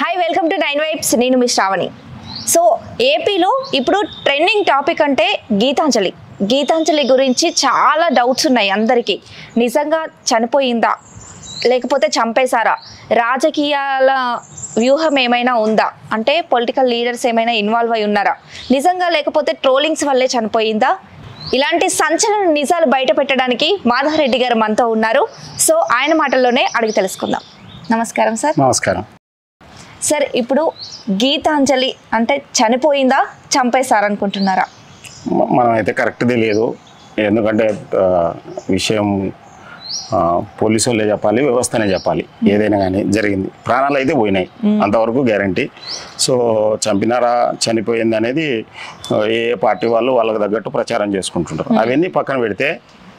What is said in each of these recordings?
Hi welcome to nine vibes నేను మీ Shravani so ఏపీలో ఇప్పుడు ట్రెండింగ్ టాపిక్ అంటే గీతాంజలి గీతాంజలి గురించి చాలా డౌట్స్ ఉన్నాయి అందరికీ నిజంగా చనిపోయిందా లేకపోతే చంపేశారా రాజకీయాల వ్యూహం ఏమైనా ఉందా అంటే పొలిటికల్ లీడర్స్ ఏమైనా ఇన్వాల్వ్ అయి ఉన్నారా నిజంగా లేకపోతే ట్రోలింగ్స్ వల్లే చనిపోయిందా ఇలాంటి సంచలన నిజాలు బయట పెట్టడానికి మాధవరెడ్డి గారు మనతో ఉన్నారు సో ఆయన మాటల్లోనే అడిగి తెలుసుకుందాం నమస్కారం సార్ నమస్కారం సార్ ఇప్పుడు గీతాంజలి అంటే చనిపోయిందా చంపేశారనుకుంటున్నారా మ- మనం అయితే కరెక్ట్ తెలియదు ఎందుకంటే ఆ, విషయం ఆ, పోలీసు వాళ్ళే చెప్పాలి వ్యవస్థనే చెప్పాలి ఏదైనా కానీ జరిగింది ప్రాణాలు అయితే పోయినాయి అంతవరకు గ్యారంటీ సో చంపినారా చనిపోయింది అనేది ఆ, ఏ ఏ పార్టీ వాళ్ళు వాళ్ళకి తగ్గట్టు ప్రచారం చేసుకుంటుంటారు అవన్నీ పక్కన పెడితే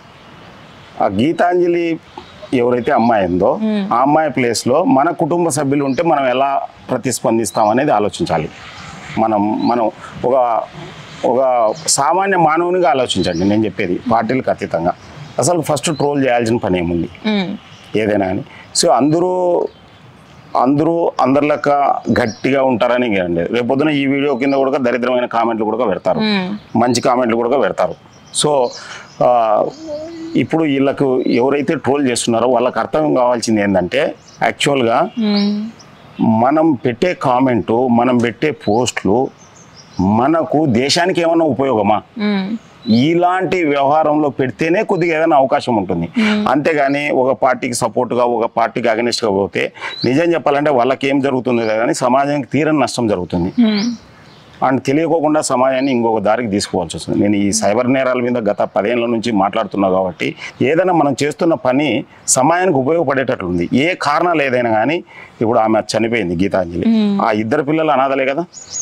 ఆ గీతాంజలి ఎవరైతే అమ్మాయి ఉందో ఆ అమ్మాయి ప్లేస్లో మన కుటుంబ సభ్యులు ఉంటే మనం ఎలా ప్రతిస్పందిస్తాం అనేది ఆలోచించాలి మనం మనం ఒక ఒక సామాన్య మానవునిగా ఆలోచించండి నేను చెప్పేది పార్టీలకు అతీతంగా అసలు ఫస్ట్ ట్రోల్ చేయాల్సిన పని ఏముంది మ్మ్. ఏదైనా కానీ సో అందరూ అందరూ అందరిలెక్క గట్టిగా ఉంటారని కాదండి రేపు పొద్దున ఈ వీడియో కింద కూడా దరిద్రమైన కామెంట్లు కూడా పెడతారు మ్మ్. మంచి కామెంట్లు కూడా పెడతారు సో ఆ, ఇప్పుడు వీళ్ళకు ఎవరైతే ట్రోల్ చేస్తున్నారో వాళ్ళకి అర్థం కావాల్సింది ఏంటంటే యాక్చువల్గా మ్మ్. మనం పెట్టే కామెంటు మనం పెట్టే పోస్టులు మనకు దేశానికి ఏమన్నా ఉపయోగమా మ్మ్. ఇలాంటి వ్యవహారంలో పెడితేనే కొద్దిగా ఏదైనా అవకాశం ఉంటుంది అంతేగాని ఒక పార్టీకి సపోర్ట్గా ఒక పార్టీకి అగనిస్ట్గా పోతే నిజం చెప్పాలంటే వాళ్ళకి ఏం జరుగుతుందో కానీ సమాజానికి తీరని నష్టం జరుగుతుంది మ్మ్. అండ్ తెలియకోకుండా సమాజాన్ని ఇంకొక దారికి తీసుకోవాల్సి వస్తుంది నేను ఈ సైబర్ నేరాల మీద గత పదేళ్ల నుంచి మాట్లాడుతున్నా కాబట్టి ఏదైనా మనం చేస్తున్న పని సమాజానికి ఉపయోగపడేటట్లుంది ఏ కారణాలు ఏదైనా కానీ ఇప్పుడు ఆమె చనిపోయింది గీతాంజలి ఆ ఇద్దరు పిల్లలు అనాథలే కదా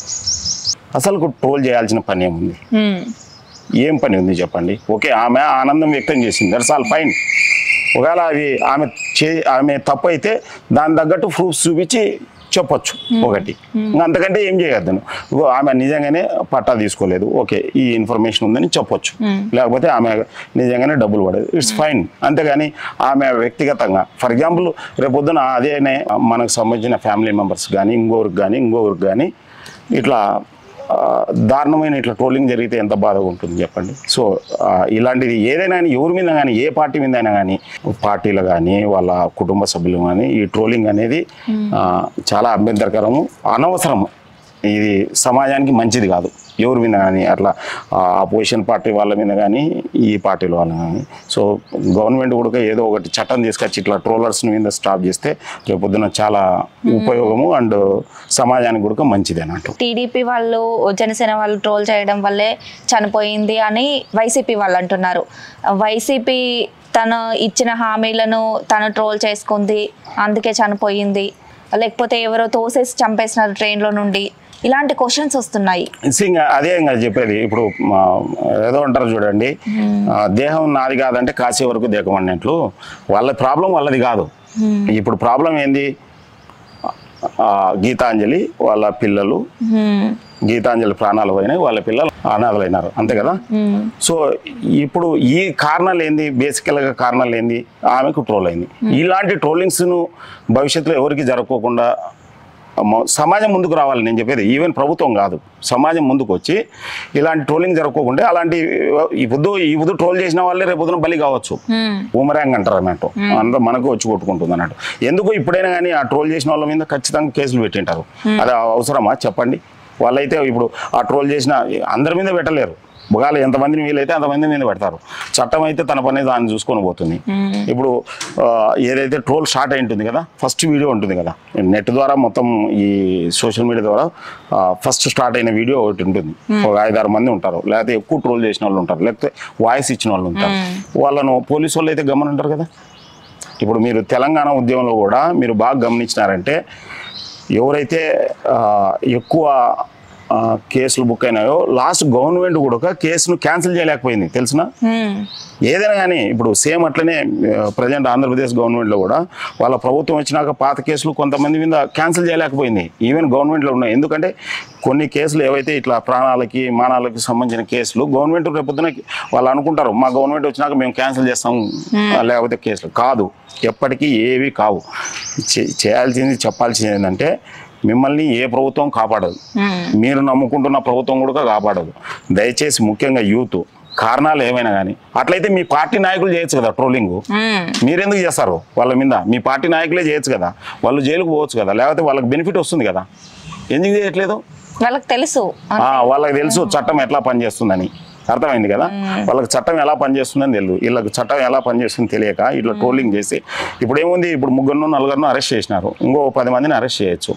అసలు ట్రోల్ చేయాల్సిన పని ఏముంది మ్మ్. ఏం పని ఉంది చెప్పండి ఓకే ఆమె ఆనందం వ్యక్తం చేసింది దట్స్ ఆల్ ఫైన్ ఒకవేళ అవి ఆమె చే ఆమె తప్పు అయితే దాని తగ్గట్టు ప్రూఫ్స్ చూపించి చెప్పొచ్చు ఒకటి ఇంకా అంతకంటే ఏం చేయొద్దు ఇగో ఆమె నిజంగానే పట్టా తీసుకోలేదు ఓకే ఈ ఇన్ఫర్మేషన్ ఉందని చెప్పొచ్చు లేకపోతే ఆమె నిజంగానే డబ్బులు పడేది ఇట్స్ ఫైన్ అంతేగాని ఆమె వ్యక్తిగతంగా ఫర్ ఎగ్జాంపుల్ రేపొద్దున అదేనే మనకు సంబంధించిన ఫ్యామిలీ మెంబర్స్ కానీ ఇంకొకరికి కానీ ఇంకొకరికి కానీ ఇట్లా ఆ, దారుణమైన ఇట్లా ట్రోలింగ్ జరిగితే ఎంత బాధగా ఉంటుంది చెప్పండి సో ఆ, ఇలాంటిది ఏదైనా కానీ ఎవరి మీద కానీ ఏ పార్టీ మీద అయినా కానీ పార్టీలు కానీ వాళ్ళ కుటుంబ సభ్యులు కానీ ఈ ట్రోలింగ్ అనేది ఆ, చాలా అభ్యంతరకరము అనవసరము ఇది సమాజానికి మంచిది కాదు ఎవరి మీద కానీ అట్లా అపోజిషన్ పార్టీ వాళ్ళ మీద కానీ ఈ పార్టీల వాళ్ళ కానీ సో గవర్నమెంట్ కూడా ఏదో ఒకటి చట్టం తీసుకొచ్చి ఇట్లా ట్రోలర్స్ మీద స్టాప్ చేస్తే రేపొద్దున చాలా ఉపయోగము అండ్ సమాజానికి కూడా మంచిది అన్నట్టు టీడీపీ వాళ్ళు జనసేన వాళ్ళు ట్రోల్ చేయడం వల్లే చనిపోయింది అని వైసీపీ వాళ్ళు అంటున్నారు వైసీపీ తను ఇచ్చిన హామీలను తను ట్రోల్ చేసుకుంది అందుకే చనిపోయింది లేకపోతే ఎవరో తోసేసి చంపేసినారు ట్రైన్లో నుండి ఇలాంటి క్వశ్చన్స్ వస్తున్నాయి ఇంకా అదే ఇంకా చెప్పేది ఇప్పుడు మా ఏదో అంటారు చూడండి ఆ, దేహం నాది కాదంటే కాసే వరకు దేహం అన్నట్లు వాళ్ళ ప్రాబ్లం వాళ్ళది కాదు ఇప్పుడు ప్రాబ్లం ఏంది ఆ, గీతాంజలి వాళ్ళ పిల్లలు హ్మ్. గీతాంజలి ప్రాణాలు పోయినాయి వాళ్ళ పిల్లలు అనాథలైనారు అంతే కదా హ్మ్. సో ఇప్పుడు ఈ కారణాలు ఏంది బేసికల్గా కారణాలు ఏంది ఆమెకు ట్రోల్ అయింది ఇలాంటి ట్రోలింగ్స్ను భవిష్యత్తులో ఎవరికి జరగకోకుండా మ- సమాజం ముందుకు రావాలి నేను చెప్పేది ఈవెన్ ప్రభుత్వం కాదు సమాజం ముందుకు వచ్చి ఇలాంటి ట్రోలింగ్ జరగకోకుంటే అలాంటి ఈ పొద్దు ఈ పొద్దు ట్రోల్ చేసిన వాళ్ళే రేపు పొద్దున బలి కావచ్చు హ్మ్. బూమరాంగ్ అంటారు అన్నట్టు అందరూ మనకు వచ్చి కొట్టుకుంటుంది అన్నట్టు ఎందుకు ఇప్పుడైనా కానీ ఆ ట్రోల్ చేసిన వాళ్ళ మీద ఖచ్చితంగా కేసులు పెట్టింటారు అది అవసరమా చెప్పండి వాళ్ళైతే ఇప్పుడు ఆ ట్రోల్ చేసిన అందరి మీద పెట్టలేరు ఒకవేళ ఎంతమందిని వీలైతే అంతమంది మీద పెడతారు చట్టం అయితే తన పని దాన్ని చూసుకొని పోతుంది ఇప్పుడు ఆ, ఏదైతే ట్రోల్ స్టార్ట్ అయి ఉంటుంది కదా ఫస్ట్ వీడియో ఉంటుంది కదా నెట్ ద్వారా మొత్తం ఈ సోషల్ మీడియా ద్వారా ఫస్ట్ స్టార్ట్ అయిన వీడియో ఒకటి ఉంటుంది ఒక ఐదారు మంది ఉంటారు లేకపోతే ఎక్కువ ట్రోల్ చేసిన వాళ్ళు ఉంటారు లేకపోతే వాయిస్ ఇచ్చిన వాళ్ళు ఉంటారు వాళ్ళను పోలీసు వాళ్ళు అయితే గమనింటారు కదా ఇప్పుడు మీరు తెలంగాణ ఉద్యమంలో కూడా మీరు బాగా గమనించినారంటే ఎవరైతే ఆ, ఎక్కువ ఆ, కేసులు బుక్ అయినాయో లాస్ట్ గవర్నమెంట్ కూడా కేసును క్యాన్సిల్ చేయలేకపోయింది తెలిసిన హ్మ్. ఏదైనా కానీ ఇప్పుడు సేమ్ అట్లనే ప్రజెంట్ ఆంధ్రప్రదేశ్ గవర్నమెంట్లో కూడా వాళ్ళ ప్రభుత్వం వచ్చినాక పాత కేసులు కొంతమంది మీద క్యాన్సిల్ చేయలేకపోయింది ఈవెన్ గవర్నమెంట్లో ఉన్నాయి ఎందుకంటే కొన్ని కేసులు ఏవైతే ఇట్లా ప్రాణాలకి మానాలకి సంబంధించిన కేసులు గవర్నమెంట్ రేపొద్దున వాళ్ళు అనుకుంటారు మా గవర్నమెంట్ వచ్చినాక మేము క్యాన్సిల్ చేస్తాం లేకపోతే కేసులు కాదు ఎప్పటికీ ఏవి కావు చే- చేయాల్సింది చెప్పాల్సింది ఏంటంటే మిమ్మల్ని ఏ ప్రభుత్వం కాపాడదు మీరు నమ్ముకుంటున్న ప్రభుత్వం కూడా కాపాడదు దయచేసి ముఖ్యంగా యూత్ కారణాలు ఏమైనా కానీ అట్లయితే మీ పార్టీ నాయకులు చేయొచ్చు కదా ట్రోలింగ్ మీరెందుకు చేస్తారు వాళ్ళ మీద మీ పార్టీ నాయకులే చేయొచ్చు కదా వాళ్ళు జైలుకు పోవచ్చు కదా లేకపోతే వాళ్ళకి బెనిఫిట్ వస్తుంది కదా ఎందుకు చేయట్లేదు వాళ్ళకి తెలుసు ఆ, వాళ్ళకి తెలుసు చట్టం ఎట్లా పనిచేస్తుందని అర్థమైంది కదా వాళ్ళకి చట్టం ఎలా పనిచేస్తుందని తెలియదు వీళ్ళకి చట్టం ఎలా పనిచేస్తుందని తెలియక ఇట్లా ట్రోలింగ్ చేసి ఇప్పుడు ఏముంది ఇప్పుడు ముగ్గురు నలుగురిను అరెస్ట్ చేసినారు ఇంకో పది మందిని అరెస్ట్ చేయొచ్చు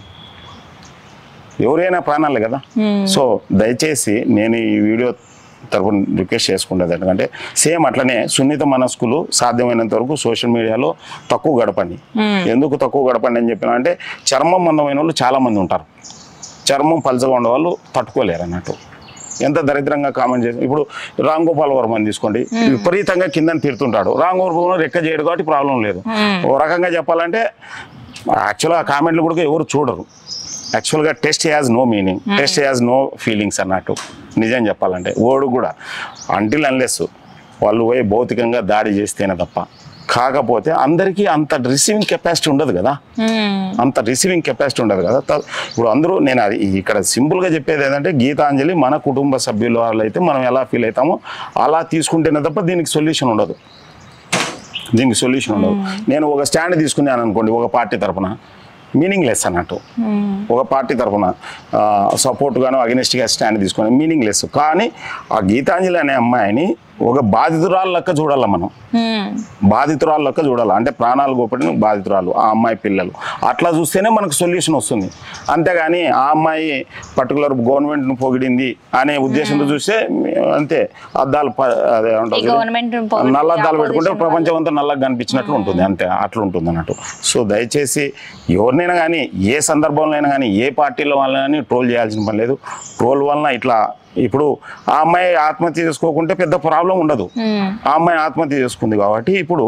ఎవరైనా ప్రాణాలే కదా సో దయచేసి నేను ఈ వీడియో తరపున రిక్వెస్ట్ చేసుకుంటుంది ఎందుకంటే సేమ్ అట్లనే సున్నిత మనస్కులు సాధ్యమైనంత వరకు సోషల్ మీడియాలో తక్కువ గడపండి ఎందుకు తక్కువ గడపండి అని చెప్పిన అంటే చర్మం మందమైన వాళ్ళు చాలా మంది ఉంటారు చర్మం పలచగా ఉండే వాళ్ళు తట్టుకోలేరు అన్నట్టు ఎంత దరిద్రంగా కామెంట్ చేసి ఇప్పుడు రామ్ గోపాల్ వర్మని తీసుకోండి విపరీతంగా కిందని తిడుతుంటాడు రామ్ గోపాల్ వర్మ రెక్క చేయడు కాబట్టి ప్రాబ్లం లేదు ఓ రకంగా చెప్పాలంటే యాక్చువల్గా ఆ కామెంట్లు కూడా ఎవరు చూడరు యాక్చువల్గా test has no meaning test has no feelings అన్నట్టు నిజం చెప్పాలంటే ఓడు కూడా అంటిల్ అన్లెస్ వాళ్ళు పోయి భౌతికంగా దాడి చేస్తేనే తప్ప కాకపోతే అందరికీ అంత రిసీవింగ్ కెపాసిటీ ఉండదు కదా అంత రిసీవింగ్ కెపాసిటీ ఉండదు కదా త- ఇప్పుడు అందరూ నేను అది ఇక్కడ సింపుల్గా చెప్పేది ఏంటంటే గీతాంజలి మన కుటుంబ సభ్యులు వాళ్ళు అయితే మనం ఎలా ఫీల్ అవుతామో అలా తీసుకుంటేనే తప్ప దీనికి సొల్యూషన్ ఉండదు దీనికి సొల్యూషన్ ఉండదు నేను ఒక స్టాండ్ తీసుకున్నాను అనుకోండి ఒక పార్టీ తరపున మీనింగ్లెస్ అన్నట్టు ఒక పార్టీ తరపున సపోర్ట్గాను అగెనిస్ట్గా స్టాండ్ తీసుకుని మీనింగ్లెస్ కానీ ఆ గీతాంజలి అనే అమ్మాయిని ఒక బాధితురాలు లెక్క చూడాలి మనం బాధితురాలు లెక్క చూడాలి అంటే ప్రాణాలు గోపడిన బాధితురాలు ఆ అమ్మాయి పిల్లలు అట్లా చూస్తేనే మనకు సొల్యూషన్ వస్తుంది అంతేగాని ఆ అమ్మాయి పర్టికులర్ గవర్నమెంట్ను పొగిడింది అనే ఉద్దేశంతో చూస్తే అంతే అద్దాలు ప- అదే ఏమంటారు ఈ చూడు? government ను పొగిడి నల్ల అద్దాలు పెట్టుకుంటే opposition ప్రపంచం అంతా నల్లగా కనిపించినట్లు ఉంటుంది అంతే అట్లా ఉంటుంది అన్నట్టు సో దయచేసి ఎవరినైనా కానీ ఏ సందర్భంలో అయినా కానీ ఏ పార్టీలో వాళ్ళని కానీ ట్రోల్ చేయాల్సిన పని లేదు ట్రోల్ వలన ఇట్లా ఇప్పుడు ఆ అమ్మాయి ఆత్మహత్య చేసుకోకుంటే పెద్ద ప్రాబ్లం ఉండదు ఆ అమ్మాయి ఆత్మహత్య చేసుకుంది కాబట్టి ఇప్పుడు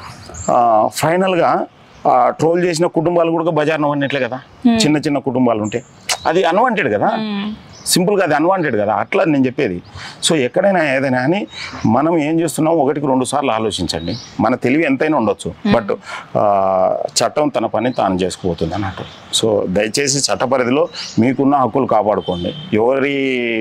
ఫైనల్గా ట్రోల్ చేసిన కుటుంబాలు కూడా బజార్ నవ్వనట్లే కదా చిన్న చిన్న కుటుంబాలు ఉంటే అది అన్వాంటెడ్ కదా సింపుల్గా అది అన్వాంటెడ్ కదా అట్లా నేను చెప్పేది సో ఎక్కడైనా ఏదైనా కానీ మనం ఏం చేస్తున్నాం ఒకటికి రెండు సార్లు ఆలోచించండి మన తెలివి ఎంతైనా ఉండొచ్చు బట్ చట్టం తన పని తాను చేసుకుపోతుంది అన్నట్టు సో దయచేసి చట్ట పరిధిలో మీకున్న హక్కులు కాపాడుకోండి ఎవరి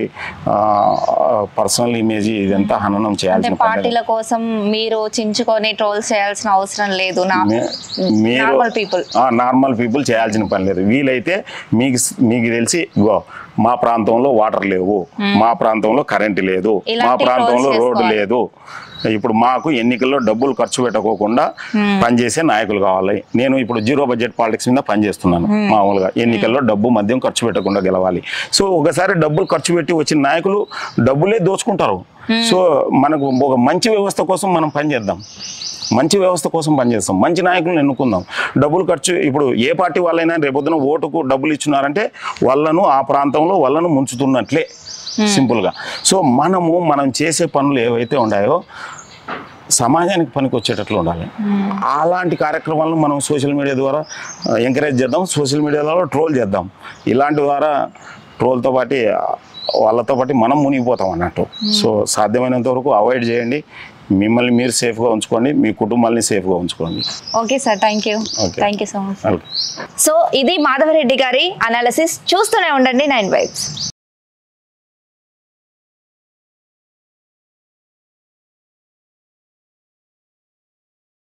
పర్సనల్ ఇమేజ్ ఇదంతా హననం అంటే చేయాల్సిన పని లేదు. పార్టీల కోసం మీరు చించుకొని ట్రోల్స్ చేయాల్సిన అవసరం లేదు నా మీ- మీరు నార్మల్ పీపుల్ నార్మల్ పీపుల్ చేయాల్సిన పని లేదు వీలైతే మీకు మీకు తెలిసి ఇగో మా ప్రాంతంలో వాటర్ లేవు మా ప్రాంతంలో కరెంట్ లేదు మా ఇలాంటి ప్రాంతంలో trolls రోడ్డు చేసుకోవాలి. లేదు ఇప్పుడు మాకు ఎన్నికల్లో డబ్బులు ఖర్చు పెట్టకోకుండా పనిచేసే నాయకులు కావాలి నేను ఇప్పుడు జీరో బడ్జెట్ పాలిటిక్స్ మీద పనిచేస్తున్నాను మామూలుగా ఎన్నికల్లో డబ్బు మద్యం ఖర్చు పెట్టకుండా గెలవాలి సో ఒకసారి డబ్బులు ఖర్చు పెట్టి వచ్చిన నాయకులు డబ్బులే దోచుకుంటారు సో మనకు ఒక మంచి వ్యవస్థ కోసం మనం పనిచేద్దాం మంచి వ్యవస్థ కోసం పనిచేస్తాం మంచి నాయకులను ఎన్నుకుందాం డబ్బులు ఖర్చు ఇప్పుడు ఏ పార్టీ వాళ్ళైనా రేపొద్దున ఓటుకు డబ్బులు ఇచ్చినారంటే వాళ్ళను ఆ ప్రాంతంలో వాళ్ళను ముంచుతున్నట్లే సింపుల్గా సో మనము మనం చేసే పనులు ఏవైతే ఉన్నాయో సమాజానికి పనికి వచ్చేటట్లు ఉండాలి అలాంటి కార్యక్రమాలను మనం సోషల్ మీడియా ద్వారా ఎంకరేజ్ చేద్దాం సోషల్ మీడియా ద్వారా ట్రోల్ చేద్దాం ఇలాంటి ద్వారా ట్రోల్తో పాటు వాళ్ళతో పాటు మనం మునిగిపోతాం అన్నట్టు సో సాధ్యమైనంత వరకు అవాయిడ్ చేయండి మిమ్మల్ని మీరు సేఫ్గా ఉంచుకోండి మీ కుటుంబాన్ని సేఫ్గా ఉంచుకోండి okay sir thank you Okay. Thank you so much welcome so ఇది మాధవరెడ్డి గారి అనాలిసిస్ చూస్తూనే ఉండండి నైన్ వైబ్స్